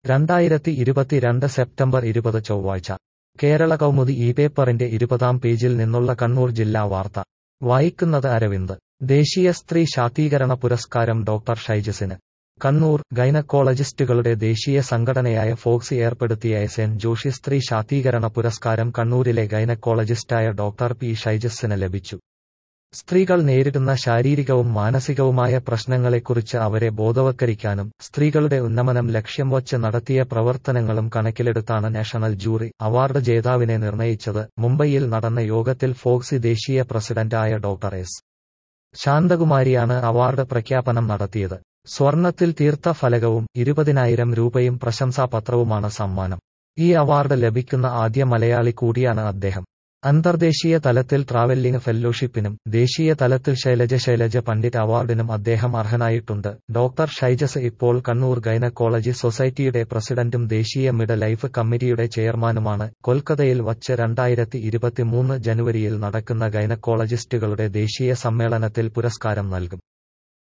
രണ്ടായിരത്തി ഇരുപത്തിരണ്ട് സെപ്റ്റംബർ ഇരുപത് ചൊവ്വാഴ്ച കേരള കൗമുദി ഈ പേപ്പറിന്റെ ഇരുപതാം പേജിൽ നിന്നുള്ള കണ്ണൂർ ജില്ലാ വാർത്ത വായിക്കുന്നത് അരവിന്ദ് ദേശീയ സ്ത്രീ ശാക്തീകരണ പുരസ്കാരം ഡോക്ടർ ഷൈജസിന് കണ്ണൂർ ഗൈനക്കോളജിസ്റ്റുകളുടെ ദേശീയ സംഘടനയായ ഫോക്സി ഏർപ്പെടുത്തിയ എസ് എൻ ജോഷി സ്ത്രീ ശാക്തീകരണ പുരസ്കാരം കണ്ണൂരിലെ ഗൈനക്കോളജിസ്റ്റായ ഡോക്ടർ പി ഷൈജസിന് ലഭിച്ചു സ്ത്രീകൾ നേരിടുന്ന ശാരീരികവും മാനസികവുമായ പ്രശ്നങ്ങളെക്കുറിച്ച് അവരെ ബോധവൽക്കരിക്കാനും സ്ത്രീകളുടെ ഉന്നമനം ലക്ഷ്യം വച്ച് നടത്തിയ പ്രവർത്തനങ്ങളും കണക്കിലെടുത്താണ് നാഷണൽ ജൂറി അവാർഡ് ജേതാവിനെ നിർണയിച്ചത് മുംബൈയിൽ നടന്ന യോഗത്തിൽ ഫോക്സി ദേശീയ പ്രസിഡന്റായ ഡോക്ടർ എസ് ശാന്തകുമാരിയാണ് അവാർഡ് പ്രഖ്യാപനം നടത്തിയത് സ്വർണത്തിൽ തീർത്ത ഫലകവും ഇരുപതിനായിരം രൂപയും പ്രശംസാപത്രവുമാണ് സമ്മാനം ഈ അവാർഡ് ലഭിക്കുന്ന ആദ്യ മലയാളി കൂടിയാണ് അദ്ദേഹം അന്തർദേശീയ തലത്തിൽ ട്രാവല്ലിംഗ് ഫെല്ലോഷിപ്പിനും ദേശീയ തലത്തിൽ ശൈലജ ശൈലജ പണ്ഡിറ്റ് അവാർഡിനും അദ്ദേഹം അർഹനായിട്ടുണ്ട് ഡോക്ടർ ഷൈജസ് ഇപ്പോൾ കണ്ണൂർ ഗൈനക്കോളജി സൊസൈറ്റിയുടെ പ്രസിഡന്റും ദേശീയ മിഡ് ലൈഫ് കമ്മിറ്റിയുടെ ചെയർമാനുമാണ് കൊൽക്കത്തയിൽ വച്ച് രണ്ടായിരത്തി ഇരുപത്തിമൂന്ന് ജനുവരിയിൽ നടക്കുന്ന ഗൈനക്കോളജിസ്റ്റുകളുടെ ദേശീയ സമ്മേളനത്തിൽ പുരസ്കാരം നൽകും